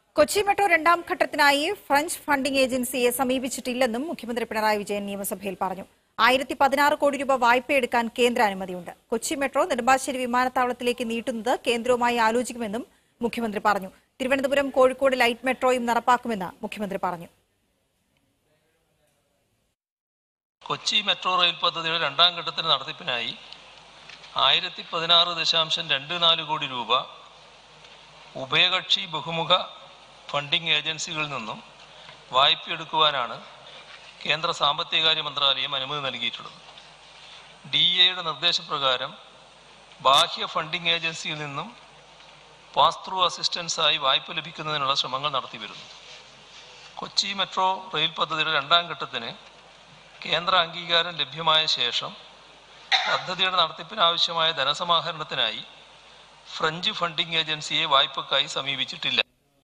Kochi metro രണ്ടാം ഘട്ടത്തിനായി French funding ഏജൻസിയെ സമീപിച്ചിട്ടില്ലെന്നും മുഖ്യമന്ത്രി പിണറായി വിജയൻ നിയമസഭയിൽ പറഞ്ഞു ആയിരത്തി പതിനാറ് കോടി രൂപ വായ്പയെടുക്കാൻ കേന്ദ്ര അനുമതിയുണ്ട് കൊച്ചി മെട്രോ നെടുമ്പാശ്ശേരി വിമാനത്താവളത്തിലേക്ക് നീട്ടുന്നത് കേന്ദ്രവുമായി ആലോചിക്കുമെന്നും മുഖ്യമന്ത്രി പറഞ്ഞു തിരുവനന്തപുരം കോഴിക്കോട് ലൈറ്റ് മെട്രോയും നടപ്പാക്കുമെന്ന് മുഖ്യമന്ത്രി പറഞ്ഞു കൊച്ചി മെട്രോ റെയിൽ പദ്ധതിയുടെ രണ്ടാം ഘട്ടത്തിന് നടത്തിപ്പിനായി ആയിരത്തി പതിനാറ് ദശാംശം രണ്ട് നാല് കോടി രൂപ ഉഭയകക്ഷി ബഹുമുഖ ഫണ്ടിംഗ് ഏജൻസികളിൽ നിന്നും വായ്പയെടുക്കുവാനാണ് കേന്ദ്ര സാമ്പത്തികകാര്യ മന്ത്രാലയം അനുമതി നൽകിയിട്ടുള്ളത് ഡി എയുടെ നിർദ്ദേശപ്രകാരം ബാഹ്യ ഫണ്ടിംഗ് ഏജൻസിയിൽ നിന്നും പാസ് ത്രൂ അസിസ്റ്റൻസായി വായ്പ ലഭിക്കുന്നതിനുള്ള ശ്രമങ്ങൾ നടത്തിവരുന്നു കൊച്ചി മെട്രോ റെയിൽ പദ്ധതിയുടെ രണ്ടാം ഘട്ടത്തിന് കേന്ദ്ര അംഗീകാരം ലഭ്യമായ ശേഷം പദ്ധതിയുടെ നടത്തിപ്പിനാവശ്യമായ ധനസമാഹരണത്തിനായി ഫ്രഞ്ച് ഫണ്ടിംഗ് ഏജൻസിയെ വായ്പക്കായി സമീപിച്ചിട്ടില്ല